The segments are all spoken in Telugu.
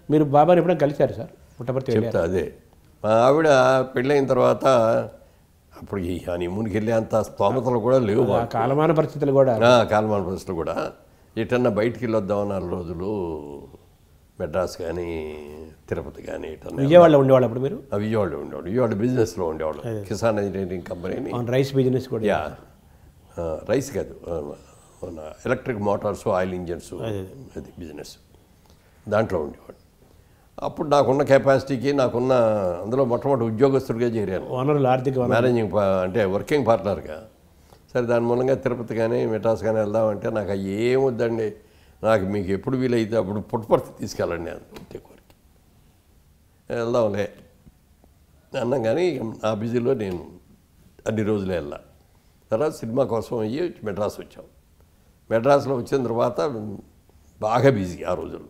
మీరు బాబాని ఎప్పుడైనా కలిశారు సార్ పుట్టపర్తి వెళ్ళారు చెప్తా అదే మా ఆవిడ పెళ్ళైన తర్వాత అప్పుడు ఈ హనీమూన్కి వెళ్ళే అంత స్తోమతలు కూడా లేవు ఆ కాలమాన పరిస్థితులు కూడా ఆ, కాలమాన పరిస్థితులు కూడా ఎటన్నా బయటికి వెళ్ళొద్దాం నాలుగు రోజులు మెడ్రాస్ కానీ తిరుపతి కానీ ఎటన్నా విజయవాడలో ఉండేవాళ్ళు అప్పుడు మీరు ఆ, విజయవాడలో ఉండేవాడు విజయవాడ బిజినెస్లో ఉండేవాడు కిసాన్ ఇంజనీరింగ్ కంపెనీని అవును రైస్ బిజినెస్ కూడా యా ఆ, రైస్ కాదు ఆ, మన ఎలక్ట్రిక్ మోటార్స్ ఆయిల్ ఇంజన్స్ అది బిజినెస్ దాంట్లో ఉండేవాడు అప్పుడు నాకున్న కెపాసిటీకి నాకున్న అందులో మొట్టమొదటి ఉద్యోగస్తుడిగా చేరాను వనరులు ఆర్థిక వనరులు మేనేజింగ్ పా- అంటే వర్కింగ్ పార్ట్నర్గా సరే దాని మూలంగా తిరుపతి కానీ మెటాస్ కానీ వెళ్దామంటే నాకు అవి ఏం వద్దండి నాకు మీకు ఎప్పుడు వీలైతే అప్పుడు పుట్టపర్తి తీసుకెళ్ళండి అని ఉంటే కోరిక వెళ్దాంలే అన్నాం కానీ ఆ బిజీలో నేను అన్ని రోజులు వెళ్ళా తర్వాత సినిమా కోసం అయ్యి మెడ్రాస్ వచ్చాం మెడ్రాస్లో వచ్చిన తర్వాత బాగా బిజీ ఆ రోజుల్లో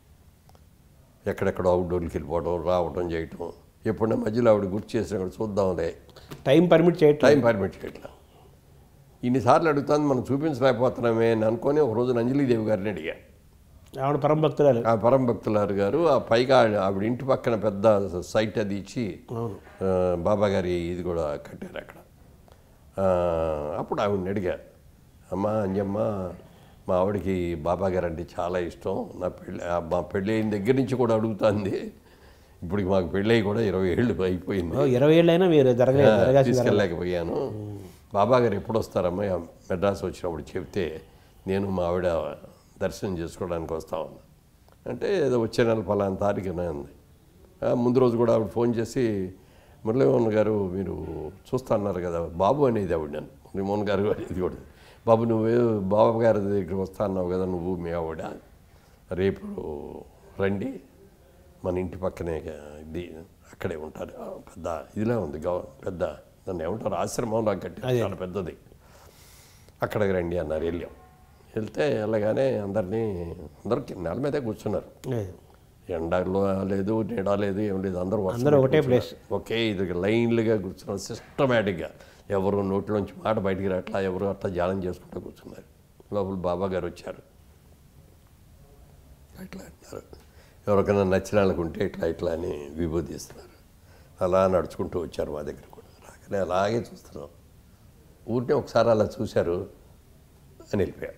ఎక్కడెక్కడ అవుట్డోర్కి వెళ్ళిపోవడం రావడం చేయటం ఎప్పుడైనా మధ్యలో ఆవిడ గుర్తు చేసినప్పుడు చూద్దాంలే టైం పర్మిట్ చేయట్లేదు టైం పర్మిట్ చేయట్లా ఇన్నిసార్లు అడుగుతాను మనం చూపించలేకపోతున్నామే అని అనుకొని ఒక రోజు అంజలీదేవి గారిని అడిగా ఆవిడ పరమ భక్తురాలు ఆ పరం భక్తులారు గారు ఆ పైగా ఆవిడ ఇంటి పక్కన పెద్ద సైట్ అది ఇచ్చి అవును ఆ, బాబా గారి ఇది కూడా కట్టారు అక్కడ ఆ, అప్పుడు ఆవిడని అడిగా అమ్మ అంజమ్మ మా ఆవిడకి బాబా గారు అంటే చాలా ఇష్టం నా పెళ్ళి ఆ, మా పెళ్ళి అయిన దగ్గర నుంచి కూడా అడుగుతుంది ఇప్పుడు మాకు పెళ్ళి అయి కూడా ఇరవై ఏళ్ళు అయిపోయింది ఓ, ఇరవై ఏళ్ళైనా మీరు జరగలేదు జరగాల్సింది తీసుకెళ్ళలేకపోయాను బాబా గారు ఎప్పుడు వస్తారమ్మా మెడ్రాస్ వచ్చినప్పుడు చెప్తే నేను మా ఆవిడ దర్శనం చేసుకోవడానికి వస్తా ఉన్నా అంటే ఏదో వచ్చే నెల పలానా తారీఖున ఉంది ఆ, ముందు రోజు కూడా ఆవిడ ఫోన్ చేసి మురళీమోహన్ గారు మీరు చూస్తా అన్నారు కదా బాబు అనేది ఆవిడ నన్ను మురళీమోహన్ గారు అనేది కూడా బాబు నువ్వే బాబు గారి దగ్గరికి వస్తా అన్నావు కదా నువ్వు మీ ఆవిడ రేపు రండి మన ఇంటి పక్కనే ఇది అక్కడే ఉంటారు ఆ, పెద్ద ఇదిలా ఉంది గవ పెద్ద దాన్ని ఏమంటారు ఆశ్రమం నాకు కట్టి చాలా పెద్దది అక్కడికి రండి అన్నారు వెళ్ళాం వెళ్తే వెళ్ళగానే అందరినీ అందరికి నెల మీదే కూర్చున్నారు లేదు. ఎండలో లేదు నీడ లేదు ఏం లేదు అందరూ వరుస అందరూ ఒకటే పెట్టి ప్లేస్. కూర్చున్నారు. ఒకే ఇది లైన్లుగా కూర్చున్నారు సిస్టమేటిక్గా ఎవరు నోట్లోంచి మాట బయటికి రాట్లా ఎవరు అట్లా ధ్యానం చేసుకుంటూ కూర్చున్నారు లోపల బాబా గారు వచ్చారు ఇట్లా అంటారు ఎవరికైనా నచ్చిన వాళ్ళకు ఉంటే ఇట్లా ఇట్లా అని విభూతిస్తున్నారు అలా నడుచుకుంటూ వచ్చారు మా దగ్గర కూడా రాగానే అలాగే చూస్తున్నాం ఊరినే ఒకసారి అలా చూశారు అని వెళ్ళిపోయారు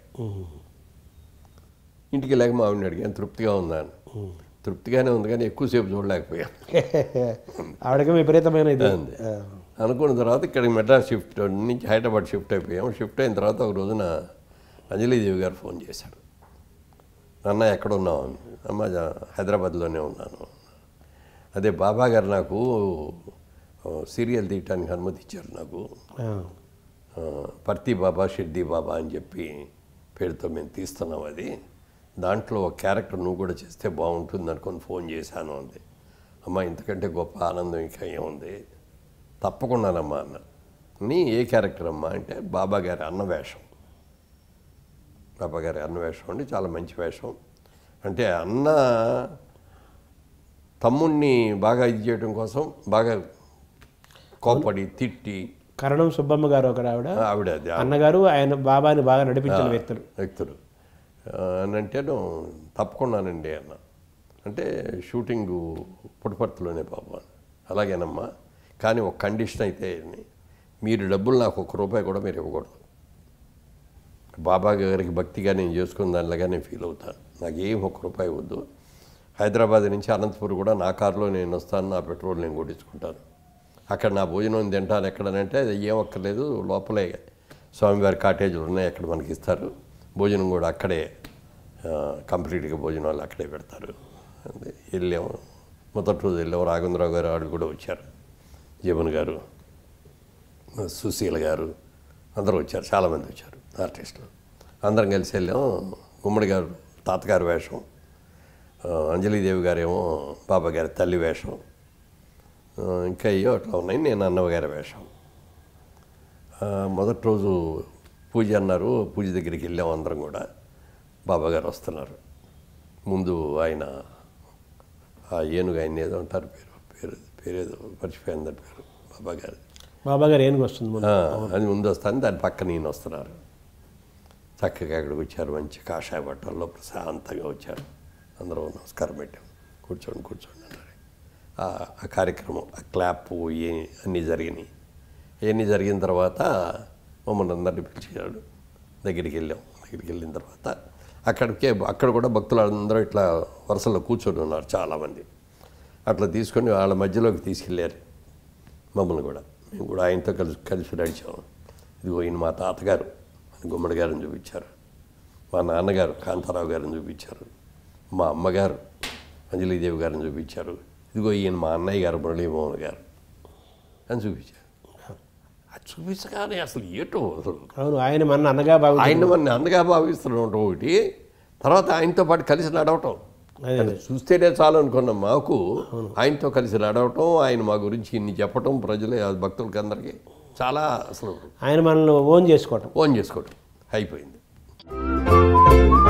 ఇంటికి వెళ్ళాక మా ఆవిడని అడిగాను తృప్తిగా ఉందా అని తృప్తిగానే ఉంది కానీ ఎక్కువసేపు చూడలేకపోయాను ఆవిడకి విపరీతమైన ఇది అంది. అనుకున్న తర్వాత ఇక్కడికి మెడ్రాస్ షిఫ్ట్ నుంచి హైదరాబాద్ షిఫ్ట్ అయిపోయాం షిఫ్ట్ అయిన తర్వాత ఒక రోజున అంజలీదేవి గారు ఫోన్ చేశాడు అన్న ఎక్కడ ఉన్నావు అని అమ్మ జా- హైదరాబాద్లోనే ఉన్నాను అదే బాబా గారు నాకు ఆ, సీరియల్ తీయటానికి అనుమతి ఇచ్చారు నాకు ఆ, ఆ, పర్తి బాబా షిర్ది బాబా అని చెప్పి పేరుతో మేము తీస్తున్నాం అది దాంట్లో ఒక క్యారెక్టర్ నువ్వు కూడా చేస్తే బాగుంటుంది అనుకొని ఫోన్ చేశాను అంది అమ్మ ఇంతకంటే గొప్ప ఆనందం ఇంకా ఏముంది తప్పకుండానమ్మా అన్న నీ ఏ క్యారెక్టర్ అమ్మా అంటే బాబా గారి అన్న వేషం బాబా గారి అన్న వేషం అంటే చాలా మంచి వేషం అంటే అన్న తమ్ముణ్ణి బాగా ఇది చేయడం కోసం బాగా కోప్పడి తిట్టి కరణం సుబ్బమ్మ గారు ఒకడు ఆవిడ ఆవిడ అది అన్నగారు ఆయన బాబాని బాగా నడిపించిన వ్యక్తులు వ్యక్తులు ఆ, అని అంటేను తప్పకుండానండి అన్న అంటే షూటింగ్ పుట్టపర్తిలోనే బాబు అని అలాగేనమ్మా కానీ ఒక కండిషన్ అయితే మీరు డబ్బులు నాకు ఒక్క రూపాయి కూడా మీరు ఇవ్వకూడదు బాబా గారికి భక్తిగా నేను చేసుకున్న దానిలాగా నేను ఫీల్ అవుతాను నాకు ఏం ఒక్క రూపాయి వద్దు హైదరాబాద్ నుంచి అనంతపూర్ కూడా నా కారులో నేను వస్తాను నా పెట్రోల్ నేను కొట్టించుకుంటాను అక్కడ నా భోజనం తింటాను ఎక్కడనంటే అది ఏం అక్కర్లేదు లోపలే స్వామివారి కాటేజీలు ఉన్నాయి అక్కడ మనకి ఇస్తారు భోజనం కూడా అక్కడే ఆ, కంప్లీట్గా భోజనాలు అక్కడే పెడతారు అది వెళ్ళాము మొదటి రోజు వెళ్ళాము రాఘవేంద్రరావు గారు వాళ్ళు కూడా వచ్చారు జీవన్ గారు సుశీల గారు అందరూ వచ్చారు చాలామంది వచ్చారు ఆర్టిస్టులు అందరం కలిసి వెళ్ళాం గుమ్మడి గారు తాతగారి వేషం ఆ, అంజలీదేవి గారేమో బాబా గారి తల్లి వేషం ఆ, ఇంకా అయ్యో అట్లా ఉన్నాయి నేను అన్నగారి వేషం ఆ, మొదటి రోజు పూజ అన్నారు పూజ దగ్గరికి వెళ్ళాం అందరం కూడా బాబా గారు వస్తున్నారు ముందు ఆయన ఆ ఏనుగు ఆయన ఏదో అంటారు పేరు పేరు పేరు ఏదో మర్చిపోయింది దాని పేరు బాబా గారు బాబా గారు ఏనుగు వస్తుంది ముందు. అది ముందు వస్తాను దాని పక్కన ఈయన వస్తున్నారు చక్కగా అక్కడికి వచ్చారు మంచి కాషాయ బట్టల్లో ప్రశాంతంగా వచ్చారు అందరూ నమస్కారం పెట్టాం కూర్చోండి కూర్చోండి అన్నారు ఆ ఆ కార్యక్రమం ఆ క్లాప్ ఏ అన్నీ జరిగినాయి ఇవన్నీ జరిగిన తర్వాత మమ్మల్ని అందరినీ పిలిచాడు దగ్గరికి వెళ్ళాం దగ్గరికి వెళ్ళిన తర్వాత అక్కడికే అక్కడ కూడా భక్తులు అందరూ ఇట్లా వరుసలో కూర్చొని ఉన్నారు చాలామంది అట్లా తీసుకొని వాళ్ళ మధ్యలోకి తీసుకెళ్ళారు మమ్మల్ని కూడా మేము కూడా ఆయనతో కలిసి కలిసి నడిచాం ఇదిగో ఈయన మా తాతగారు అని గుమ్మడి గారిని చూపించారు మా నాన్నగారు కాంతారావు గారిని చూపించారు మా అమ్మగారు అంజలీదేవి గారిని చూపించారు ఇదిగో ఈయన మా అన్నయ్య గారు మురళీమోహన్ గారు అని చూపించారు అది చూపించగానే అసలు ఏటో అసలు అవును ఆయన మన అన్నగా బాగు ఆయన మన అన్నగా భావిస్తున్నాం ఒకటి తర్వాత ఆయనతో పాటు కలిసి నడవటం అదే అది చూస్తేనే చాలు అనుకున్నాం మాకు ఆయనతో కలిసి నడవటం ఆయన మా గురించి ఇన్ని చెప్పటం ప్రజలు భక్తులకి అందరికీ చాలా అసలు ఆయన మనల్ని ఓన్ చేసుకోవటం ఓన్ చేసుకోవటం అయిపోయింది